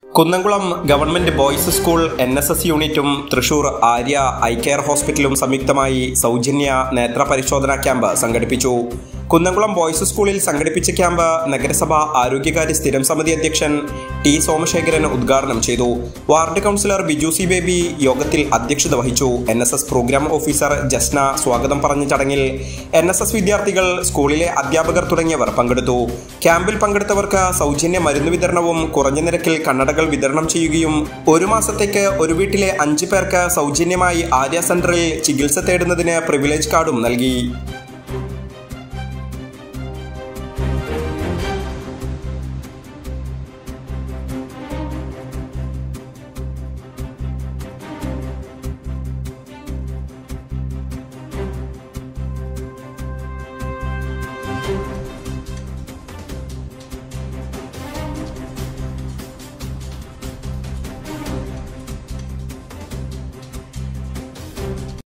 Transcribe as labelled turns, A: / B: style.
A: Kunnamkulam government boys school N S S യൂണിറ്റും Thrissur Arya eye care ഹോസ്പിറ്റലും സംയുക്തമായി സൗജന്യ നേത്ര പരിശോധനാ ക്യാമ്പ് സംഘടിപ്പിച്ചു കുന്നംകുളം ബോയ്സ് സ്കൂളിൽ സംഘടിപ്പിച്ച ക്യാമ്പ് നഗരസഭ ആരോഗ്യകാര്യ സ്ഥിരം സമിതി അധ്യക്ഷൻ ടി സോമശേഖരൻ ഉദ്ഘാടനം ചെയ്തു ward councillor Biju C Baby യോഗത്തിൽ അധ്യക്ഷത വഹിച്ചു N S S program officer Jasna സ്വാഗതം പറഞ്ഞ ചടങ്ങിൽ എൻ എസ് എസ് വിദ്യാർത്ഥികൾ സ്കൂളിലെ അധ്യാപകർ തുടങ്ങിയവർ പങ്കെടുത്തു ക്യാമ്പിൽ പങ്കെടുത്തവർക്ക് സൗജന്യ മരുന്ന് വിതരണവും കുറഞ്ഞ നിരക്കിൽ കണ്ണടകൾ വിതരണം ചെയ്യുകയും ഒരു മാസത്തേക്ക് ഒരു വീട്ടിലെ അഞ്ച് പേർക്ക് സൗജന്യമായി ആര്യ സെന്ററിൽ ചികിത്സ തേടുന്നതിന് പ്രിവിലേജ് കാർഡും നൽകി